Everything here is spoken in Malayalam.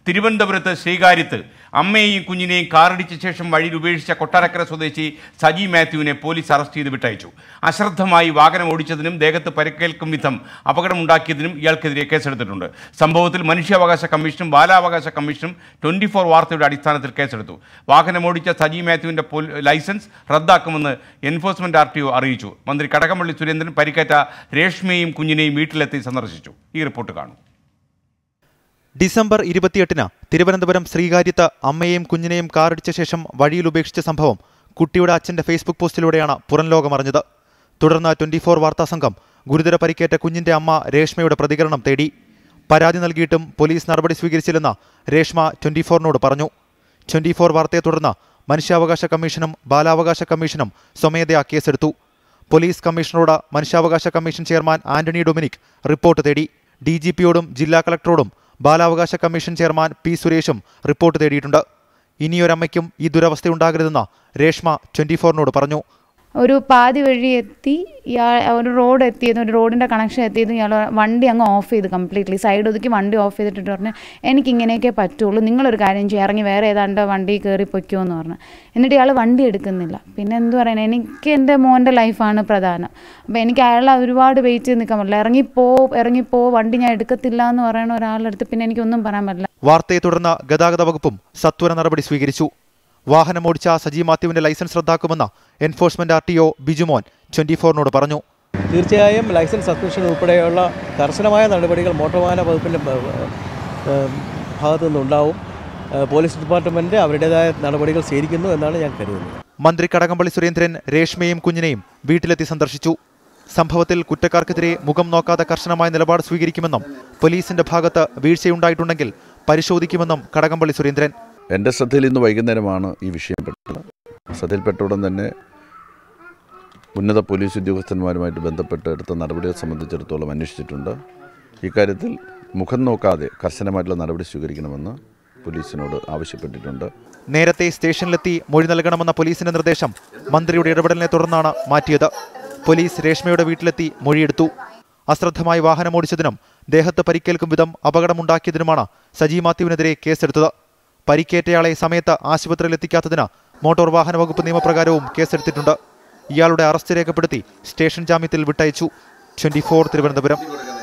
തിരുവനന്തപുരത്ത് ശ്രീകാര്യത്ത് അമ്മയെയും കുഞ്ഞിനെയും കാറിടിച്ച ശേഷം വഴിയിൽ ഉപേക്ഷിച്ച കൊട്ടാരക്കര സ്വദേശി സജി മാത്യുവിനെ പോലീസ് അറസ്റ്റ് ചെയ്ത് വിട്ടയച്ചു അശ്രദ്ധമായി വാഹനം ഓടിച്ചതിനും ദേഹത്ത് പരിക്കേൽക്കും വിധം അപകടമുണ്ടാക്കിയതിനും ഇയാൾക്കെതിരെ കേസെടുത്തിട്ടുണ്ട് സംഭവത്തിൽ മനുഷ്യാവകാശ കമ്മീഷനും ബാലാവകാശ കമ്മീഷനും ട്വന്റി ഫോർ വാർത്തയുടെ അടിസ്ഥാനത്തിൽ കേസെടുത്തു വാഹനമോടിച്ച സജി മാത്യുവിന്റെ പോൽ- ലൈസൻസ് റദ്ദാക്കുമെന്ന് എൻഫോഴ്സ്മെന്റ് ആർ ടി ഒ അറിയിച്ചു മന്ത്രി കടകംപള്ളി സുരേന്ദ്രൻ പരിക്കേറ്റ രേഷ്മയെയും കുഞ്ഞിനെയും വീട്ടിലെത്തി സന്ദർശിച്ചു ഈ റിപ്പോർട്ട് കാണും ഡിസംബർ ഇരുപത്തിയെട്ടിന് തിരുവനന്തപുരം ശ്രീകാര്യത്ത് അമ്മയെയും കുഞ്ഞിനെയും കാറിടിച്ച ശേഷം വഴിയിൽ ഉപേക്ഷിച്ച സംഭവം കുട്ടിയുടെ അച്ഛന്റെ ഫേസ്ബുക്ക് പോസ്റ്റിലൂടെയാണ് പുറം ലോകമറിഞ്ഞത് തുടർന്ന് ട്വന്റി ഫോർ വാർത്താ സംഘം ഗുരുതര പരിക്കേറ്റ കുഞ്ഞിന്റെ അമ്മ രേഷ്മയുടെ പ്രതികരണം തേടി പരാതി നൽകിയിട്ടും പോലീസ് നടപടി സ്വീകരിച്ചില്ലെന്ന് രേഷ്മ ട്വന്റി ഫോറിനോട് പറഞ്ഞു ട്വന്റി ഫോർ വാർത്തയെ തുടർന്ന് മനുഷ്യാവകാശ കമ്മീഷനും ബാലാവകാശ കമ്മീഷനും സ്വമേധയാ കേസെടുത്തു പോലീസ് കമ്മീഷണറോട് മനുഷ്യാവകാശ commission chairman Antony Dominic report തേടി ഡി ജി പിയോടും ജില്ലാ കളക്ടറോടും ബാലാവകാശ കമ്മീഷൻ ചെയർമാൻ പി സുരേഷും റിപ്പോർട്ട് തേടിയിട്ടുണ്ട് ഇനിയൊരമ്മയ്ക്കും ഈ ദുരവസ്ഥയുണ്ടാകരുതെന്ന് രേഷ്മ ട്വന്റി ഫോറിനോട് പറഞ്ഞു ഒരു പാതി വഴി എത്തി ഇയാൾ ഒരു റോഡ് എത്തിയത് ഒരു റോഡിൻ്റെ കണക്ഷൻ എത്തിയത് ഇയാൾ വണ്ടി അങ്ങ് ഓഫ് ചെയ്ത് കംപ്ലീറ്റ്ലി സൈഡ് ഒതുക്കി വണ്ടി ഓഫ് ചെയ്തിട്ട് പറഞ്ഞു എനിക്ക് ഇങ്ങനെയൊക്കെ പറ്റുള്ളൂ നിങ്ങളൊരു കാര്യം ചെയ്യും ഇറങ്ങി വേറെ ഏതാണ്ട് വണ്ടി കയറി പൊയ്ക്കോ എന്ന് പറഞ്ഞു എന്നിട്ട് ഇയാൾ വണ്ടി എടുക്കുന്നില്ല പിന്നെ എന്ത് പറയുന്നത് എനിക്ക് എൻ്റെ മോൻ്റെ ലൈഫാണ് പ്രധാനം അപ്പോൾ എനിക്ക് അയാളെ ഒരുപാട് വെയിറ്റ് ചെയ്ത് നിൽക്കാൻ പറ്റില്ല ഇറങ്ങിപ്പോ ഇറങ്ങിപ്പോ വണ്ടി ഞാൻ എടുക്കത്തില്ല എന്ന് പറയുന്ന ഒരാളുടെ അടുത്ത് പിന്നെ എനിക്കൊന്നും പറയാൻ പറ്റില്ല വാർത്തയെ തുടർന്ന് ഗതാഗത വകുപ്പും സത്വര നടപടി സ്വീകരിച്ചു വാഹനമോടിച്ച സജി മാത്യുവിന്റെ ലൈസൻസ് റദ്ദാക്കുമെന്ന് enforcement R T O Bijumon twenty ഫോറിനോട് പറഞ്ഞു തീർച്ചയായും ലൈസൻസ് സസ്പെൻഷൻ ഉൾപ്പെടെയുള്ള കർശനമായ നടപടികൾ മോട്ടോർ വാഹന വകുപ്പിൻ്റെ ഭാഗത്തു നിന്നുണ്ടാവും ഏഹ് പോലീസ് ഡിപ്പാർട്ട്മെൻറ്റ് അവരുടേതായ നടപടികൾ സ്വീകരിക്കുന്നു എന്നാണ് ഞാൻ കരുതുന്നത് മന്ത്രി കടകംപള്ളി സുരേന്ദ്രൻ രേഷ്മയും കുഞ്ഞിനെയും വീട്ടിലെത്തി സന്ദർശിച്ചു സംഭവത്തിൽ കുറ്റക്കാർക്കെതിരെ മുഖം നോക്കാതെ കർശനമായ നിലപാട് സ്വീകരിക്കുമെന്നും പോലീസിന്റെ ഭാഗത്ത് വീഴ്ചയുണ്ടായിട്ടുണ്ടെങ്കിൽ പരിശോധിക്കുമെന്നും കടകംപള്ളി സുരേന്ദ്രൻ എൻ്റെ ശ്രദ്ധയിൽ ഇന്ന് വൈകുന്നേരമാണ് ഈ വിഷയം പെട്ടത് ശ്രദ്ധയിൽപ്പെട്ട ഉടൻ തന്നെ ഉന്നത പോലീസ് ഉദ്യോഗസ്ഥന്മാരുമായിട്ട് ബന്ധപ്പെട്ട് എടുത്ത നടപടികൾ സംബന്ധിച്ചിടത്തോളം അന്വേഷിച്ചിട്ടുണ്ട് ഇക്കാര്യത്തിൽ മുഖം നോക്കാതെ കർശനമായിട്ടുള്ള നടപടി സ്വീകരിക്കണമെന്ന് പോലീസിനോട് ആവശ്യപ്പെട്ടിട്ടുണ്ട് നേരത്തെ സ്റ്റേഷനിലെത്തി മൊഴി നൽകണമെന്ന പോലീസിന്റെ നിർദ്ദേശം മന്ത്രിയുടെ ഇടപെടലിനെ തുടർന്നാണ് മാറ്റിയത് പോലീസ് രേഷ്മയുടെ വീട്ടിലെത്തി മൊഴിയെടുത്തു അശ്രദ്ധമായി വാഹനമോടിച്ചതിനും ദേഹത്ത് പരിക്കേൽക്കും വിധം അപകടമുണ്ടാക്കിയതിനുമാണ് സജി മാത്യുവിനെതിരെ കേസെടുത്തത് പരിക്കേറ്റയാളെ സമയത്ത് ആശുപത്രിയിൽ എത്തിക്കാത്തതിന് മോട്ടോർ വാഹന വകുപ്പ് നിയമപ്രകാരവും കേസെടുത്തിട്ടുണ്ട് ഇയാളുടെ അറസ്റ്റ് രേഖപ്പെടുത്തി സ്റ്റേഷൻ ജാമ്യത്തിൽ വിട്ടയച്ചു ട്വന്റി തിരുവനന്തപുരം